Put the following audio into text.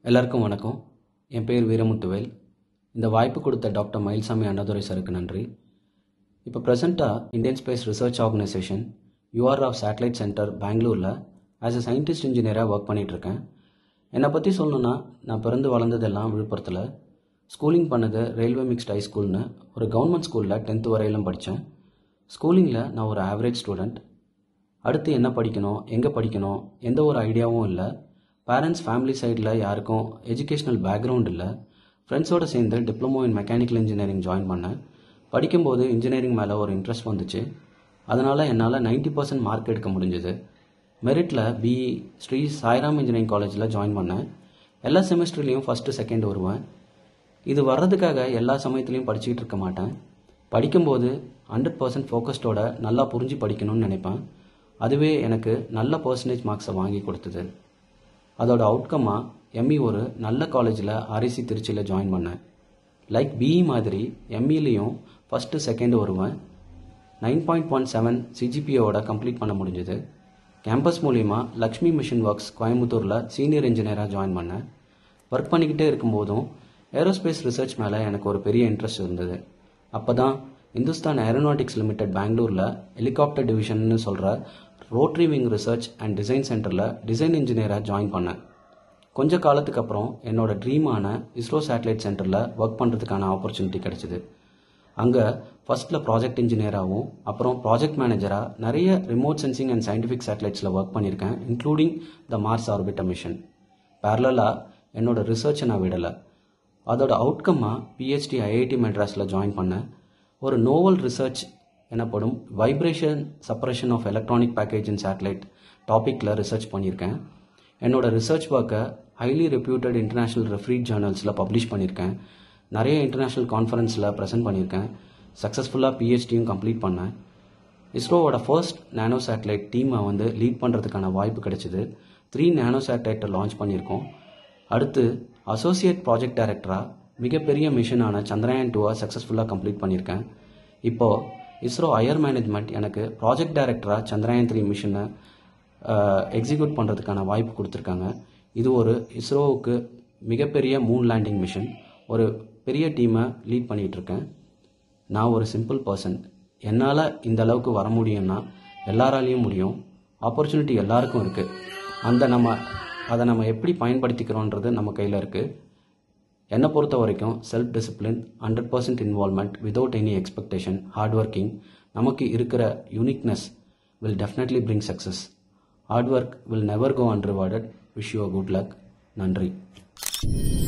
எல்லாருக்கும் வணக்கம் என் பேர் வீரமுத்துவேல் இந்த வாய்ப்பு கொடுத்த டாக்டர் மயில்சாமி அண்ணாதுரை சாருக்கு நன்றி இப்போ ப்ரெசண்ட்டாக Indian space research organisation UR of satellite centre பெங்களூரில் ஆஸ் அ சயின்டிஸ்ட் இன்ஜினியராக ஒர்க் பண்ணிகிட்ருக்கேன் என்னை பற்றி சொல்லணுன்னா நான் பிறந்து வளர்ந்ததெல்லாம் விழுப்புரத்தில் ஸ்கூலிங் பண்ணது ரயில்வே மிக்ஸ்ட் ஹை ஸ்கூல்னு ஒரு கவர்மெண்ட் ஸ்கூலில் டென்த்து வரையிலும் படித்தேன் ஸ்கூலிங்கில் நான் ஒரு ஆவரேஜ் ஸ்டூடெண்ட் அடுத்து என்ன படிக்கணும் எங்கே படிக்கணும் எந்த ஒரு ஐடியாவும் இல்லை பேரண்ட்ஸ் ஃபேமிலி சைடில் யாருக்கும் எஜுகேஷ்னல் பேக்ரவுண்ட் இல்லை ஃப்ரெண்ட்ஸோடு சேர்ந்து diploma in mechanical engineering join பண்ணேன் படிக்கும்போது இன்ஜினியரிங் மேலே ஒரு இன்ட்ரெஸ்ட் வந்துச்சு அதனால் என்னால் 90% பர்சன்ட் மார்க் எடுக்க முடிஞ்சுது மெரிட்டில் பிஇ ஸ்ரீ சாய்ராம் இன்ஜினியரிங் காலேஜில் ஜாயின் பண்ணேன் எல்லா செமஸ்டர்லேயும் ஃபஸ்ட்டு செகண்ட் வருவேன் இது வர்றதுக்காக எல்லா சமயத்துலேயும் படிச்சுக்கிட்டு இருக்க மாட்டேன் படிக்கும்போது ஹண்ட்ரட் பர்சன்ட் ஃபோக்கஸ்டோட நல்லா புரிஞ்சு படிக்கணும்னு நினைப்பேன் அதுவே எனக்கு நல்ல பர்சன்டேஜ் மார்க்ஸை வாங்கி கொடுத்தது அதோட அவுட்கமாக எம்இ ஒரு நல்ல காலேஜில் ஆர்இசி திருச்சியில் ஜாயின் பண்ணேன் லைக் பிஇ மாதிரி எம்இலையும் ஃபஸ்ட்டு செகண்ட் வருவேன் நைன் பாயிண்ட் ஒன் செவன் சிஜிபிஓட கம்ப்ளீட் பண்ண முடிஞ்சது கேம்பஸ் மூலிமா லக்ஷ்மி மிஷன் ஒர்க்ஸ் கோயம்புத்தூரில் சீனியர் இன்ஜினியராக ஜாயின் பண்ணேன் ஒர்க் பண்ணிக்கிட்டே இருக்கும்போதும் ஏரோஸ்பேஸ் ரிசர்ச் மேலே எனக்கு ஒரு பெரிய இன்ட்ரெஸ்ட் இருந்தது அப்போ தான் இந்துஸ்தான் ஏரோநாட்டிக்ஸ் லிமிடெட் பெங்களூரில் ஹெலிகாப்டர் டிவிஷன்னு சொல்கிற rotary wing research and design சென்டரில் டிசைன் இன்ஜினியராக ஜாயின் பண்ணேன் கொஞ்ச காலத்துக்கு அப்புறம் என்னோட ட்ரீமான இஸ்ரோ சேட்டலைட் சென்டரில் ஒர்க் பண்ணுறதுக்கான ஆப்பர்ச்சுனிட்டி கிடைச்சிது அங்கே ஃபர்ஸ்ட்டில் ப்ராஜெக்ட் இன்ஜினியராகவும் அப்புறம் ப்ராஜெக்ட் மேனேஜராக நிறைய ரிமோட் சென்சிங் அண்ட் சயின்டிஃபிக் சேட்டலைட்ஸில் ஒர்க் பண்ணியிருக்கேன் including the Mars orbiter mission பேரலாக என்னோட ரிசர்ச்சை நான் விடலை அதோட அவுட்கம்மாக பிஹெச்டி ஐஐடி மெட்ராஸில் ஜாயின் பண்ணேன் ஒரு நோவல் ரிசர்ச் எனப்படும் vibration சப்ரேஷன் of electronic package in satellite டாப்பிக்கில் ரிசர்ச் பண்ணியிருக்கேன் என்னோட ரிசர்ச் ஒர்க்கை ஹைலி ரெப்யூட்டட் இன்டர்நேஷ்னல் ரெஃப்ரீட் ஜேர்னல்ஸில் பப்ளிஷ் பண்ணியிருக்கேன் நிறைய இன்டர்நேஷ்னல் கான்ஃபரன்ஸில் ப்ரெசென்ட் பண்ணியிருக்கேன் சக்ஸஸ்ஃபுல்லாக பிஹெச்டியும் கம்ப்ளீட் பண்ணேன் இஸ்ரோவோட ஃபர்ஸ்ட் நேனோ சேட்டலைட் டீமை வந்து லீட் பண்ணுறதுக்கான வாய்ப்பு கிடைச்சிது த்ரீ நேனோ சேட்டலைட்டை லான்ச் பண்ணியிருக்கோம் அடுத்து அசோசியேட் ப்ராஜெக்ட் டைரக்டராக மிகப்பெரிய மிஷனான சந்திரயான் டூவை சக்ஸஸ்ஃபுல்லாக கம்ப்ளீட் பண்ணியிருக்கேன் இப்போது இஸ்ரோ ஹையர் மேனேஜ்மெண்ட் எனக்கு ப்ராஜெக்ட் டைரக்டராக சந்திரயான் த்ரீ மிஷனை எக்ஸிக்யூட் பண்ணுறதுக்கான வாய்ப்பு கொடுத்துருக்காங்க இது ஒரு இஸ்ரோவுக்கு மிகப்பெரிய மூன் லேண்டிங் மிஷன் ஒரு பெரிய டீமை லீட் பண்ணிகிட்டு இருக்கேன் நான் ஒரு சிம்பிள் பர்சன் என்னால் இந்த அளவுக்கு வர முடியும்னா எல்லாராலையும் முடியும் ஆப்பர்ச்சுனிட்டி எல்லாருக்கும் இருக்குது அந்த நம்ம அதை நம்ம எப்படி பயன்படுத்திக்கிறோன்றது நம்ம கையில் இருக்குது என்னை பொறுத்த வரைக்கும் self discipline hundred percent involvement without any expectation hard working நமக்கு இருக்கிற uniqueness will definitely bring success hard work will never go unrewarded wish you good luck நன்றி